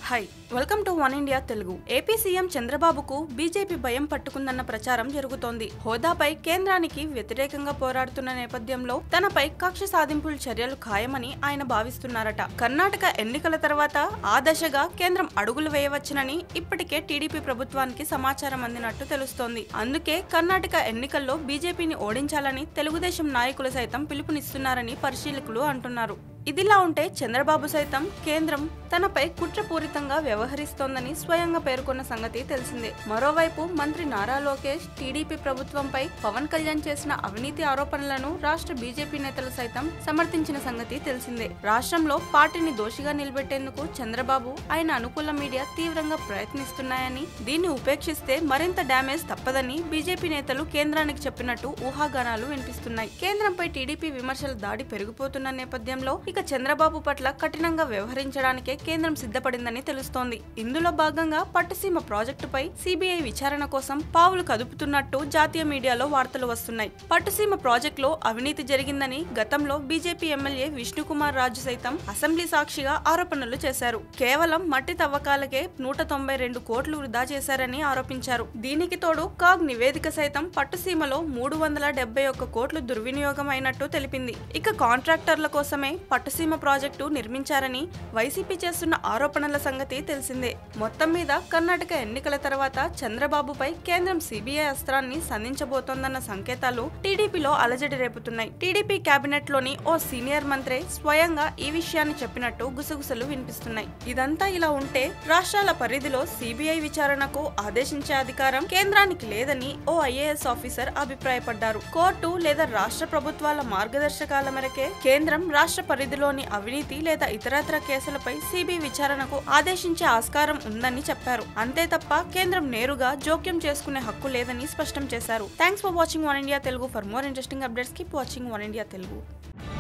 hi welcome to One India Telugu AP CM చంద్రబాబుకు BJP భయం పట్టుకుందన్న ప్రచారం జరుగుతోంది హోదాపై కేంద్రానికి వ్యతిరేకంగా పోరాడుతున్న నేపథ్యంలో తనపై కక్ష సాధింపుల చర్యలు ఖాయమని ఆయన భావిస్తున్నారట కర్ణాటక ఎన్నికల తర్వాత ఆ దశగా కేంద్రం అడుగులు వేయవచ్చునని ఇప్పటికే టీడీపీ ప్రభుత్వానికి సమాచారం అందినట్టు తెలుస్తోంది అందుకే కర్ణాటక ఎన్నికల్లో బీజేపీని ఓడించాలని తెలుగుదేశం నాయకులు సైతం పిలుపునిస్తున్నారని పరిశీలకులు అంటున్నారు ఇదిలా ఉంటే చంద్రబాబు సైతం కేంద్రం తనపై కుట్రపూరితంగా వ్యవహరిస్తోందని స్వయంగా పేర్కొన్న సంగతి తెలిసిందే మరోవైపు మంత్రి నారా లోకేష్ టీడీపీ ప్రభుత్వంపై పవన్ కళ్యాణ్ చేసిన అవినీతి ఆరోపణలను రాష్ట్ర బీజేపీ నేతలు సైతం సమర్థించిన సంగతి తెలిసిందే రాష్ట్రంలో పార్టీని దోషిగా నిలబెట్టేందుకు చంద్రబాబు ఆయన అనుకూల మీడియా తీవ్రంగా ప్రయత్నిస్తున్నాయని దీన్ని ఉపేక్షిస్తే మరింత డ్యామేజ్ తప్పదని బీజేపీ నేతలు కేంద్రానికి చెప్పినట్టు ఊహాగానాలు వినిపిస్తున్నాయి కేంద్రంపై టీడీపీ విమర్శల దాడి పెరిగిపోతున్న నేపథ్యంలో ఇక చంద్రబాబు పట్ల కఠినంగా వ్యవహరించడానికే కేంద్రం సిద్ధపడిందని తెలుస్తోంది ఇందులో భాగంగా పట్టుసీమ ప్రాజెక్టుపై సిబిఐ విచారణ కోసం పావులు కదుపుతున్నట్టు జాతీయ మీడియాలో వార్తలు వస్తున్నాయి పట్టుసీమ ప్రాజెక్టులో అవినీతి జరిగిందని గతంలో బీజేపీ ఎమ్మెల్యే విష్ణుకుమార్ రాజు సైతం అసెంబ్లీ సాక్షిగా ఆరోపణలు చేశారు కేవలం మట్టి తవ్వకాలకే నూట తొంభై రెండు కోట్లు వృధా చేశారని ఆరోపించారు దీనికి తోడు కాగ్ నివేదిక సైతం పట్టుసీమలో మూడు వందల డెబ్బై ఒక్క కోట్లు దుర్వినియోగం అయినట్టు తెలిపింది ఇక కాంట్రాక్టర్ల కోసమే పట్టుసీమ ప్రాజెక్టు నిర్మించారని వైసీపీ చేస్తున్న ఆరోపణల సంగతి తెలిసిందే మొత్తం మీద కర్ణాటక ఎన్నికల తర్వాత చంద్రబాబుపై కేంద్రం సిబిఐ అస్త్రాన్ని సంధించబోతోందన్న సంకేతాలు టీడీపీలో అలజడి రేపుతున్నాయి టీడీపీ కేబినెట్ లోని ఓ సీనియర్ మంత్రి స్వయంగా ఈ విషయాన్ని చెప్పినట్టు గుసగుసలు వినిపిస్తున్నాయి ఇదంతా ఇలా ఉంటే రాష్ట్రాల పరిధిలో సిబిఐ విచారణకు ఆదేశించే అధికారం కేంద్రానికి లేదని ఓ ఐఏఎస్ ఆఫీసర్ అభిప్రాయపడ్డారు కోర్టు లేదా రాష్ట్ర ప్రభుత్వాల మార్గదర్శకాల మేరకే కేంద్రం రాష్ట్ర పరిధిలోని అవినీతి లేదా ఇతరత్ర కేసులపై సిబిఐ విచారణకు ఆదేశించే ఆస్కారం ఉందని చెప్పారు అంతే తప్ప కేంద్రం నేరుగా జోక్యం చేసుకునే హక్కు లేదని స్పష్టం చేశారు thanks for watching One India Telugu for more interesting updates keep watching One India Telugu